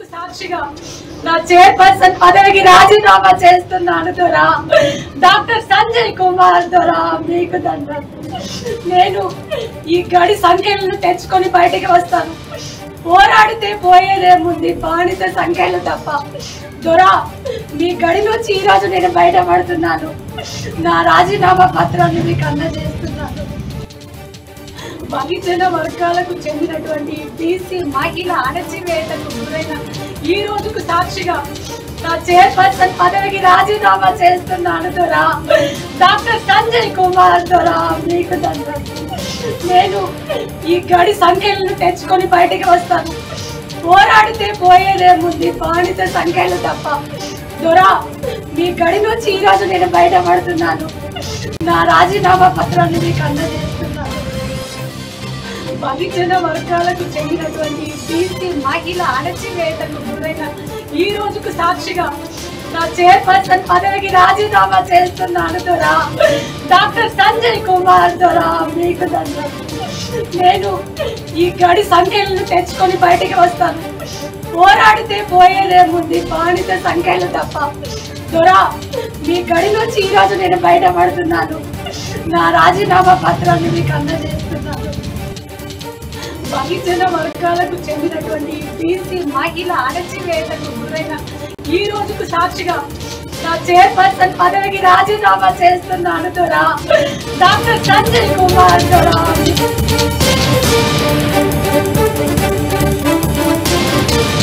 సాక్షిగా నా చైర్పర్సన్ పదవికి రాజీనామా చేస్తున్నాను దొరా డాక్టర్ సంజయ్ కుమార్ దొరా మీకు దండం నేను ఈ గడి సంఖ్యలను తెచ్చుకొని బయటికి వస్తాను పోరాడితే పోయేదేముంది బానిస సంఖ్యలు తప్ప దొరా మీ గడి నుంచి ఈ రోజు నేను బయటపడుతున్నాను నా రాజీనామా పత్రాన్ని మీకు అందజేస్తున్నాను బహుజన వర్గాలకు చెందినటువంటి బీసీ మహిళ అణచివేతకు గురైన ఈ రోజుకు సాక్షిగా నా చైర్పర్సన్ పదవికి రాజీనామా చేస్తున్నాను దొరా డాక్టర్ సంజయ్ కుమార్ దొరా మీకు దండం నేను ఈ గడి సంఖ్యలను తెచ్చుకొని బయటికి వస్తాను పోరాడితే పోయేదేముంది బానిస సంఖ్యలు తప్ప దొరా మీ గడి నుంచి ఈ రోజు నేను బయటపడుతున్నాను నా రాజీనామా పత్రాన్ని మీకు అందజేస్తున్నాను బహుజన వర్గాలకు చెందినటువంటి బీసీ మహిళ అణచివేతకు గురైన ఈ రోజుకు సాక్షిగా నా చైర్పర్సన్ పదవికి రాజీనామా చేస్తున్నాను దొరా డాక్టర్ సంజయ్ కుమార్ దొరా మీకు దండం నేను ఈ గడి సంఖ్యలను తెచ్చుకొని బయటికి వస్తాను పోరాడితే పోయేదేముంది బానిస సంఖ్యలు తప్ప దొరా మీ గడి నుంచి ఈ రోజు నేను బయటపడుతున్నాను నా రాజీనామా పత్రాన్ని మీకు అందజేస్తున్నాను బహుజన వర్గాలకు చెందినటువంటి బీసీ మహిళ అణచివేతకు గురైన ఈ రోజుకు సాక్షిగా నా చైర్పర్సన్ పదవికి రాజీనామా చేస్తున్నాను దొరా డాక్టర్ సంజయ్ కుమార్ దొరా